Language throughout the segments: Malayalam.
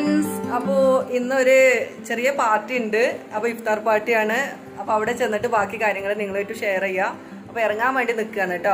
ഫ്രണ്ട്സ് അപ്പോൾ ഇന്നൊരു ചെറിയ പാർട്ടി ഉണ്ട് അപ്പോൾ ഇഫ്താർ പാർട്ടിയാണ് അപ്പോൾ അവിടെ ചെന്നിട്ട് ബാക്കി കാര്യങ്ങൾ നിങ്ങളായിട്ട് ഷെയർ ചെയ്യാം അപ്പോൾ ഇറങ്ങാൻ വേണ്ടി നിൽക്കുകയാണ് കേട്ടോ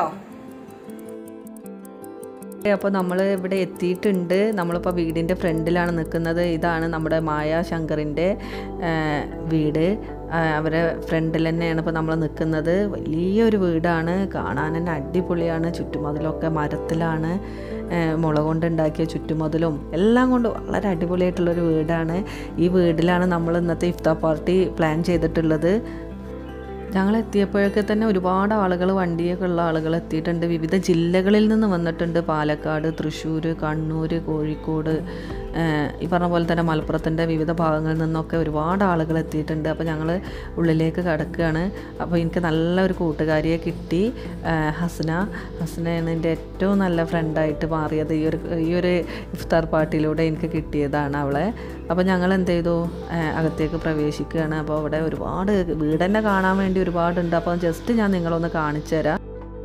അപ്പോൾ നമ്മൾ ഇവിടെ എത്തിയിട്ടുണ്ട് നമ്മളിപ്പോൾ വീടിൻ്റെ ഫ്രണ്ടിലാണ് നിൽക്കുന്നത് ഇതാണ് നമ്മുടെ മായ ശങ്കറിൻ്റെ വീട് ആ, അവരെ ഫ്രണ്ടിൽ തന്നെയാണ് ഇപ്പോൾ നമ്മൾ നിൽക്കുന്നത് വലിയൊരു വീടാണ് കാണാൻ തന്നെ അടിപൊളിയാണ് ചുറ്റുമതിലൊക്കെ മരത്തിലാണ് ആ, മുള കൊണ്ടുണ്ടാക്കിയ ചുറ്റുമതിലും എല്ലാം കൊണ്ട് വളരെ അടിപൊളിയായിട്ടുള്ളൊരു വീടാണ് ഈ വീട്ടിലാണ് നമ്മൾ ഇന്നത്തെ ഇഫ്താർ പാർട്ടി പ്ലാൻ ചെയ്തിട്ടുള്ളത് ഞങ്ങൾ എത്തിയപ്പോഴൊക്കെ തന്നെ ഒരുപാട് ആളുകൾ വണ്ടിയൊക്കെ ഉള്ള ആളുകൾ എത്തിയിട്ടുണ്ട് വിവിധ ജില്ലകളിൽ നിന്ന് വന്നിട്ടുണ്ട് പാലക്കാട് തൃശ്ശൂർ കണ്ണൂർ കോഴിക്കോട് ഏഹ് ഈ പറഞ്ഞ പോലെ തന്നെ മലപ്പുറത്തിൻ്റെ വിവിധ ഭാഗങ്ങളിൽ നിന്നൊക്കെ ഒരുപാട് ആളുകൾ എത്തിയിട്ടുണ്ട് അപ്പോൾ ഞങ്ങൾ ഉള്ളിലേക്ക് കടക്കുകയാണ് അപ്പോൾ എനിക്ക് നല്ലൊരു കൂട്ടുകാരിയെ കിട്ടി ഏഹ് ഹസ്ന ഹസ്നയാണ് എൻ്റെ ഏറ്റവും നല്ല ഫ്രണ്ടായിട്ട് മാറിയത് ഈ ഒരു ഈ ഒരു ഇഫ്താർ പാർട്ടിയിലൂടെ എനിക്ക് കിട്ടിയതാണ് അവളെ അപ്പോൾ ഞങ്ങൾ എന്ത് ചെയ്തു ഏഹ് അകത്തേക്ക് പ്രവേശിക്കുകയാണ് അപ്പോൾ അവിടെ ഒരുപാട് വീട് തന്നെ കാണാൻ വേണ്ടി ഒരുപാടുണ്ട് അപ്പോൾ ജസ്റ്റ് ഞാൻ നിങ്ങളൊന്ന് കാണിച്ചു തരാം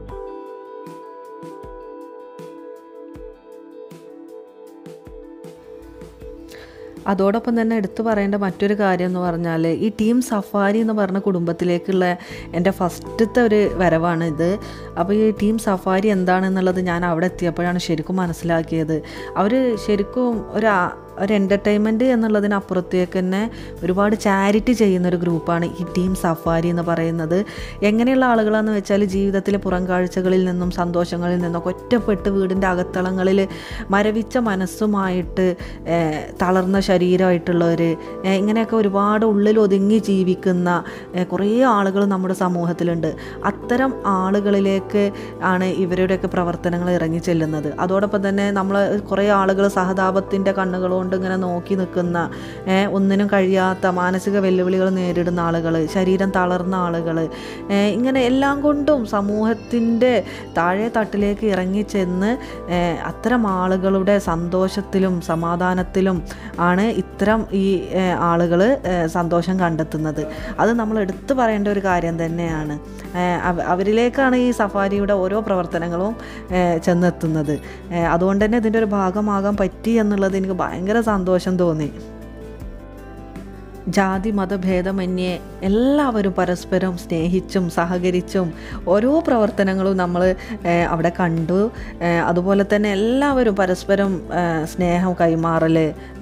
അതോടൊപ്പം തന്നെ എടുത്തു പറയേണ്ട മറ്റൊരു കാര്യം എന്ന് പറഞ്ഞാൽ ഈ ടീം സഫാരി എന്ന് പറഞ്ഞ കുടുംബത്തിലേക്കുള്ള എൻ്റെ ഫസ്റ്റത്തെ ഒരു വരവാണ് ഇത് അപ്പോൾ ഈ ടീം സഫാരി എന്താണെന്നുള്ളത് ഞാൻ അവിടെ എത്തിയപ്പോഴാണ് ശരിക്കും മനസ്സിലാക്കിയത് അവർ ശരിക്കും ഒരു ആ- ഒരു എൻ്റർടൈൻമെൻറ്റ് എന്നുള്ളതിനപ്പുറത്തേക്ക് തന്നെ ഒരുപാട് ചാരിറ്റി ചെയ്യുന്നൊരു ഗ്രൂപ്പാണ് ഈ ടീം സഫാരി എന്ന് പറയുന്നത് എങ്ങനെയുള്ള ആളുകളാണെന്ന് വെച്ചാൽ ജീവിതത്തിലെ പുറം കാഴ്ചകളിൽ നിന്നും സന്തോഷങ്ങളിൽ നിന്നൊക്കെ ഒറ്റപ്പെട്ട് വീടിൻ്റെ അകത്തളങ്ങളിൽ മരവിച്ച മനസ്സുമായിട്ട് ഏഹ്, തളർന്ന ശരീരമായിട്ടുള്ളവർ ഏഹ്, ഇങ്ങനെയൊക്കെ ഒരുപാട് ഉള്ളിൽ ഒതുങ്ങി ജീവിക്കുന്ന ഏഹ്, കുറേ ആളുകൾ നമ്മുടെ സമൂഹത്തിലുണ്ട് അത്തരം ആളുകളിലേക്ക് ആണ് ഇവരുടെയൊക്കെ പ്രവർത്തനങ്ങൾ ഇറങ്ങി ചെല്ലുന്നത് അതോടൊപ്പം തന്നെ നമ്മൾ കുറേ ആളുകൾ സഹതാപത്തിൻ്റെ കണ്ണുകൾ കൊണ്ട് ഇങ്ങനെ നോക്കി നിൽക്കുന്ന ഏഹ്, ഒന്നിനും കഴിയാത്ത മാനസിക വെല്ലുവിളികൾ നേരിടുന്ന ആളുകൾ ശരീരം തളർന്ന ആളുകൾ ഇങ്ങനെ എല്ലാം കൊണ്ടും സമൂഹത്തിൻ്റെ താഴെ തട്ടിലേക്ക് ഇറങ്ങിച്ചെന്ന് ഏഹ്, അത്തരം ആളുകളുടെ സന്തോഷത്തിലും സമാധാനത്തിലും ആണ് ഇത്തരം ഈ ആളുകൾ സന്തോഷം കണ്ടെത്തുന്നത് അത് നമ്മൾ എടുത്തു പറയേണ്ട ഒരു കാര്യം തന്നെയാണ് ഏഹ്, അവ- അവരിലേക്കാണ് ഈ സഫാരിയുടെ ഓരോ പ്രവർത്തനങ്ങളും ഏഹ്, ചെന്നെത്തുന്നത് ഏഹ്, അതുകൊണ്ട് തന്നെ ഇതിൻ്റെ ഒരു ഭാഗമാകാൻ പറ്റി എന്നുള്ളത് എനിക്ക് ഭയങ്കര സന്തോഷം തോന്നി ജാതി മതഭേദമന്യേ എല്ലാവരും പരസ്പരം സ്നേഹിച്ചും സഹകരിച്ചും ഓരോ പ്രവർത്തനങ്ങളും നമ്മൾ അവിടെ കണ്ടു ഏഹ് അതുപോലെ തന്നെ എല്ലാവരും പരസ്പരം ഏഹ് സ്നേഹം കൈമാറൽ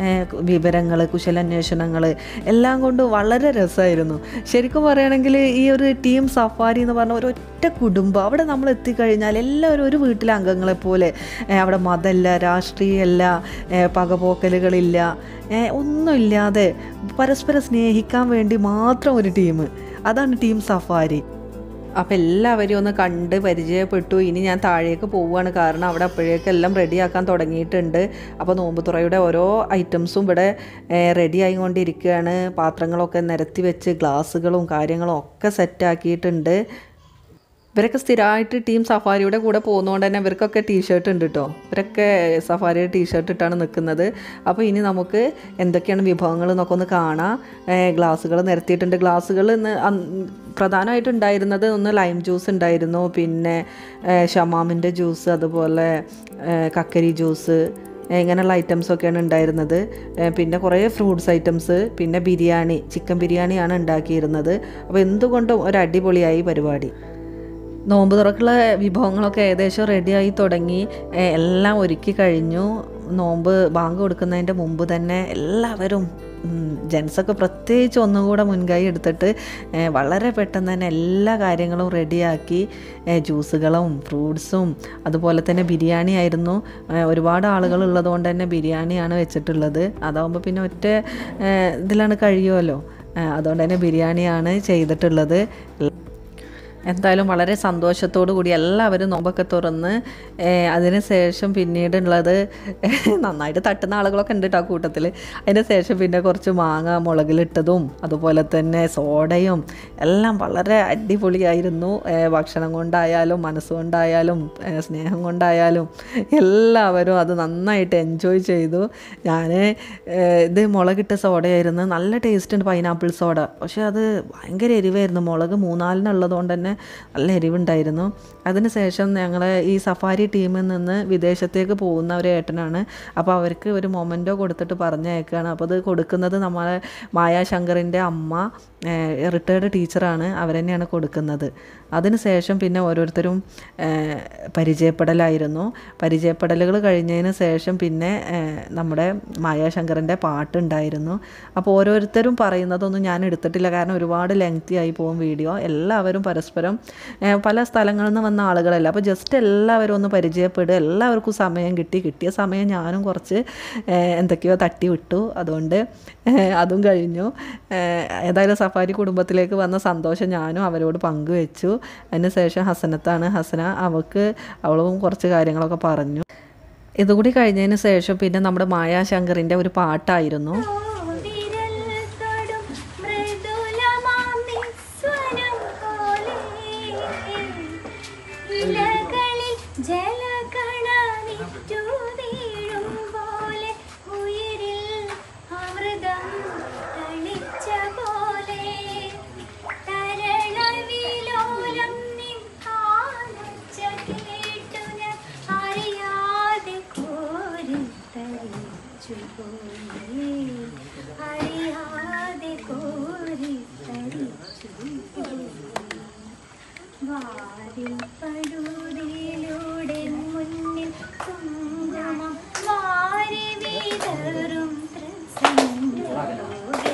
വിവരങ്ങൾ കുശലാന്വേഷണങ്ങൾ എല്ലാം കൊണ്ട് വളരെ രസമായിരുന്നു ശരിക്കും പറയുകയാണെങ്കിൽ ഈ ഒരു ടീം സഫാരി എന്ന് പറഞ്ഞ ഒരു ഒറ്റ കുടുംബം അവിടെ നമ്മൾ എത്തിക്കഴിഞ്ഞാൽ എല്ലാവരും ഒരു വീട്ടിലെ അംഗങ്ങളെ പോലെ ഏഹ് അവിടെ മതമല്ല രാഷ്ട്രീയമല്ല ഏഹ് പകപോക്കലുകളില്ല ഏഹ് ഒന്നുമില്ലാതെ പരസ്പരം സ്നേഹിക്കാൻ വേണ്ടി മാത്രം ഒരു ടീം അതാണ് ടീം സഫാരി അപ്പോൾ എല്ലാവരും ഒന്ന് കണ്ട് പരിചയപ്പെട്ടു ഇനി ഞാൻ താഴേക്ക് പോവുകയാണ് കാരണം അവിടെ അപ്പോഴേക്കെല്ലാം റെഡിയാക്കാൻ തുടങ്ങിയിട്ടുണ്ട് അപ്പോൾ നോമ്പ് തുറയുടെ ഓരോ ഐറ്റംസും ഇവിടെ റെഡി ആയിക്കൊണ്ടിരിക്കുകയാണ് പാത്രങ്ങളൊക്കെ നിരത്തി വെച്ച് ഗ്ലാസ്സുകളും കാര്യങ്ങളും ഒക്കെ സെറ്റാക്കിയിട്ടുണ്ട് ഇവരൊക്കെ സ്ഥിരമായിട്ട് ടീം സഫാരിയുടെ കൂടെ പോകുന്നതുകൊണ്ട് തന്നെ ഇവർക്കൊക്കെ ടീഷർട്ട് ഉണ്ട് കേട്ടോ ഇവരൊക്കെ സഫാരിയുടെ ടീഷർട്ട് ഇട്ടാണ് നിൽക്കുന്നത് അപ്പോൾ ഇനി നമുക്ക് എന്തൊക്കെയാണ് വിഭവങ്ങൾ എന്നൊക്കെ ഒന്ന് കാണാം ഗ്ലാസ്സുകൾ നിരത്തിയിട്ടുണ്ട് ഗ്ലാസ്സുകൾ ഇന്ന് അന്ന് പ്രധാനമായിട്ട് ഉണ്ടായിരുന്നത് ഒന്ന് ലൈം ജ്യൂസ് ഉണ്ടായിരുന്നു പിന്നെ ഏഹ്, ഷമാമിൻ്റെ ജ്യൂസ് അതുപോലെ ഏഹ്, കക്കരി ജ്യൂസ് ഇങ്ങനെയുള്ള ഐറ്റംസൊക്കെയാണ് ഉണ്ടായിരുന്നത് ഏഹ് പിന്നെ കുറേ ഫ്രൂട്ട്സ് ഐറ്റംസ് പിന്നെ ബിരിയാണി ചിക്കൻ ബിരിയാണിയാണ് ഉണ്ടാക്കിയിരുന്നത് അപ്പോൾ എന്തുകൊണ്ടും ഒരു അടിപൊളിയായി പരിപാടി നോമ്പ് തുറക്കുള്ള വിഭവങ്ങളൊക്കെ ഏകദേശം റെഡിയായി തുടങ്ങി ഏഹ് എല്ലാം ഒരുക്കി കഴിഞ്ഞു നോമ്പ് ബാങ്ക് കൊടുക്കുന്നതിൻ്റെ മുമ്പ് തന്നെ എല്ലാവരും ജെൻസൊക്കെ പ്രത്യേകിച്ച് ഒന്നും കൂടെ മുൻകൈ എടുത്തിട്ട് ഏഹ് വളരെ പെട്ടെന്ന് തന്നെ എല്ലാ കാര്യങ്ങളും റെഡിയാക്കി ഏഹ് ജ്യൂസുകളും ഫ്രൂട്ട്സും അതുപോലെ തന്നെ ബിരിയാണി ആയിരുന്നു ഏഹ് ഒരുപാട് ആളുകൾ ഉള്ളതുകൊണ്ട് തന്നെ ബിരിയാണിയാണ് വെച്ചിട്ടുള്ളത് അതാകുമ്പോൾ പിന്നെ ഒറ്റ ഏഹ് ഇതിലാണ് കഴിയുമല്ലോ ഏഹ് അതുകൊണ്ട് തന്നെ ബിരിയാണിയാണ് ചെയ്തിട്ടുള്ളത് എന്തായാലും വളരെ സന്തോഷത്തോടു കൂടി എല്ലാവരും നോമ്പൊക്കെ തുറന്ന് ഏഹ് അതിന് ശേഷം പിന്നീടുള്ളത് നന്നായിട്ട് തട്ടുന്ന ആളുകളൊക്കെ ഉണ്ട് കേട്ടോ ആ കൂട്ടത്തിൽ അതിന് ശേഷം പിന്നെ കുറച്ച് മാങ്ങ മുളകിലിട്ടതും അതുപോലെ തന്നെ സോഡയും എല്ലാം വളരെ അടിപൊളിയായിരുന്നു ഏഹ് ഭക്ഷണം കൊണ്ടായാലും മനസ്സുകൊണ്ടായാലും ഏഹ് സ്നേഹം കൊണ്ടായാലും എല്ലാവരും അത് നന്നായിട്ട് എൻജോയ് ചെയ്തു ഞാൻ ഇത് മുളകിട്ട സോഡയായിരുന്നു നല്ല ടേസ്റ്റ് ഉണ്ട് പൈനാപ്പിൾ സോഡ പക്ഷെ അത് ഭയങ്കര എരിവായിരുന്നു മുളക് മൂന്നാലിനുള്ളത് കൊണ്ട് തന്നെ തന്നെ നല്ല എരിവുണ്ടായിരുന്നു അതിനുശേഷം ഞങ്ങൾ ഈ സഫാരി ടീമിൽ നിന്ന് വിദേശത്തേക്ക് പോകുന്ന ഒരു ഏട്ടനാണ് അപ്പോൾ അവർക്ക് ഒരു മൊമെൻറ്റോ കൊടുത്തിട്ട് പറഞ്ഞയക്കുകയാണ് അപ്പോൾ അത് കൊടുക്കുന്നത് നമ്മളെ മായാശങ്കറിൻ്റെ അമ്മ റിട്ടയർഡ് ടീച്ചറാണ് അവരെന്നെയാണ് കൊടുക്കുന്നത് അതിനുശേഷം പിന്നെ ഓരോരുത്തരും ഏഹ്, പരിചയപ്പെടലായിരുന്നു പരിചയപ്പെടലുകൾ കഴിഞ്ഞതിന് ശേഷം പിന്നെ ഏഹ്, നമ്മുടെ മായാശങ്കറിൻ്റെ പാട്ടുണ്ടായിരുന്നു അപ്പോൾ ഓരോരുത്തരും പറയുന്നതൊന്നും ഞാൻ എടുത്തിട്ടില്ല കാരണം ഒരുപാട് ലെങ്തി ആയി പോകും വീഡിയോ എല്ലാവരും പരസ്പരം ഏഹ്, പല സ്ഥലങ്ങളിൽ നിന്ന് വന്ന ആളുകളല്ല അപ്പോൾ ജസ്റ്റ് എല്ലാവരും ഒന്ന് പരിചയപ്പെടുക എല്ലാവർക്കും സമയം കിട്ടി കിട്ടിയ സമയം ഞാനും കുറച്ച് ഏഹ്, എന്തൊക്കെയോ തട്ടി വിട്ടു അതുകൊണ്ട് ഏഹ്, അതും കഴിഞ്ഞു ഏഹ്, ഏതായാലും സഫാരി കുടുംബത്തിലേക്ക് വന്ന സന്തോഷം ഞാനും അവരോട് പങ്കുവെച്ചു അതിന് ശേഷം ഹസനത്താണ് ഹസന അവൾക്ക് അവളും കുറച്ച് കാര്യങ്ങളൊക്കെ പറഞ്ഞു ഇതുകൂടി കഴിഞ്ഞതിന് ശേഷം പിന്നെ നമ്മുടെ മായാശങ്കറിൻ്റെ ഒരു പാട്ടായിരുന്നു വിരൽ തൊടും മൃദുലമാം നിസ്വനം പോലെ ഇലകളിൽ ജലകണമിറ്റു വീഴും പോലെ ഉയിരിൽ അമൃതം തളിച്ച പോലെ തരളവിലോലം നിൻ കാലൊച്ച കേട്ടു ഞാൻ അറിയാതെ കോരിത്തരിച്ചു പോയി അറിയാതെ കോരിത്തരിച്ചു പോയി വാരിപ്പടൂരിലൂടെ മുന്നിൽ കുങ്കുമം വാരി വിതറും ത്രസംഗോടെ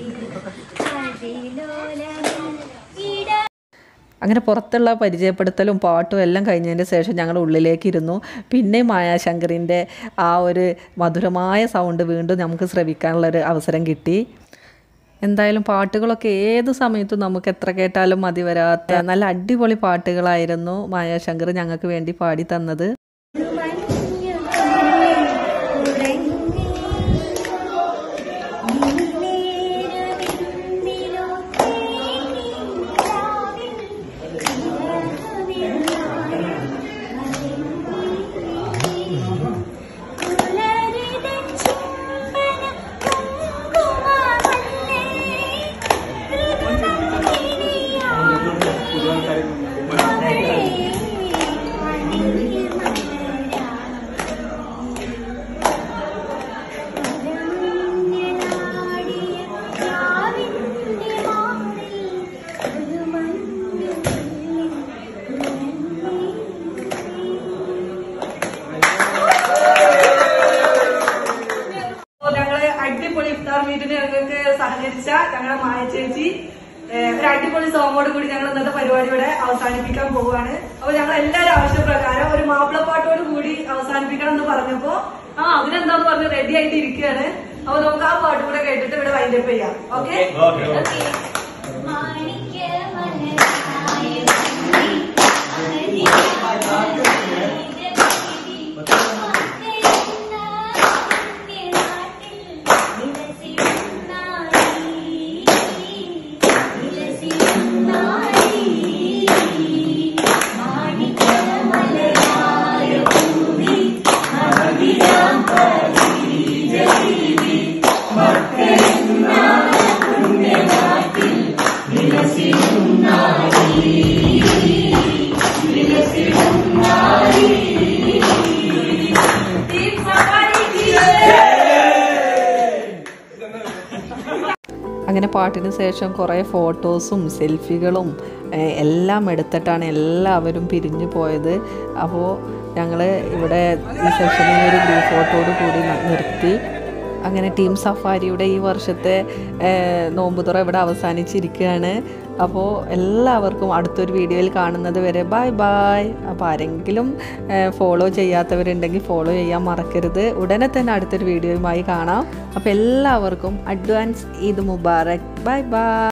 അതിലോലമിൽ ഇട അങ്ങനെ പുറത്തുള്ള പരിചയപ്പെടുത്തലും പാട്ടും എല്ലാം കഴിഞ്ഞതിന് ശേഷം ഞങ്ങൾ ഉള്ളിലേക്ക് ഇരുന്നു പിന്നെ മായാശങ്കറിൻ്റെ ആ ഒരു മധുരമായ സൗണ്ട് വീണ്ടും നമുക്ക് ശ്രവിക്കാനുള്ളൊരു അവസരം കിട്ടി എന്തായാലും പാട്ടുകളൊക്കെ ഏത് സമയത്തും നമുക്ക് എത്ര കേട്ടാലും മതി വരാത്ത നല്ല അടിപൊളി പാട്ടുകളായിരുന്നു മായാശങ്കർ ഞങ്ങൾക്ക് വേണ്ടി പാടി തന്നത് അപ്പൊ ഞങ്ങള് അടിപൊളി ഇഫ്താർ മീറ്റിന് ഞങ്ങൾക്ക് സഹകരിച്ച ഞങ്ങളുടെ മായ ചേച്ചി ഏഹ്, ഒരു അടിപൊളി സോങ്ങോട് കൂടി ഞങ്ങൾ ഇന്നത്തെ പരിപാടിയുടെ അവസാനിപ്പിക്കാൻ പോവുകയാണ് അപ്പൊ ഞങ്ങൾ എല്ലാവരും ആവശ്യപ്രകാരം ഒരു മാപ്പിളപ്പാട്ടോട് കൂടി അവസാനിപ്പിക്കണം എന്ന് പറഞ്ഞപ്പോ ആ അതിനെന്താന്ന് പറഞ്ഞ് റെഡി ആയിട്ട് ഇരിക്കുകയാണ് അപ്പൊ നമുക്ക് ആ പാട്ട് കൂടെ കേട്ടിട്ട് ഇവിടെ വൈൻഡപ്പ് ചെയ്യാം ഓക്കെ അങ്ങനെ പാട്ടിന് ശേഷം കുറേ ഫോട്ടോസും സെൽഫികളും ഏഹ്, എല്ലാം എടുത്തിട്ടാണ് എല്ലാവരും പിരിഞ്ഞു പോയത് അപ്പോൾ ഞങ്ങൾ ഇവിടെ ഈ സെഷനിൽ ഒരു ഗ്രൂപ്പ് ഫോട്ടോയോട് കൂടി ന- നിർത്തി അങ്ങനെ ടീം സഫാരിയുടെ ഈ വർഷത്തെ ഏഹ്, നോമ്പുതുറ ഇവിടെ അവസാനിച്ചിരിക്കുകയാണ് അപ്പോൾ എല്ലാവർക്കും അടുത്തൊരു വീഡിയോയിൽ കാണുന്നത് വരെ ബൈ ബൈ അപ്പോൾ ആരെങ്കിലും ഫോളോ ചെയ്യാത്തവരുണ്ടെങ്കിൽ ഫോളോ ചെയ്യാൻ മറക്കരുത് ഉടനെ തന്നെ അടുത്തൊരു വീഡിയോയുമായി കാണാം അപ്പോൾ എല്ലാവർക്കും advance Eid Mubarak bye by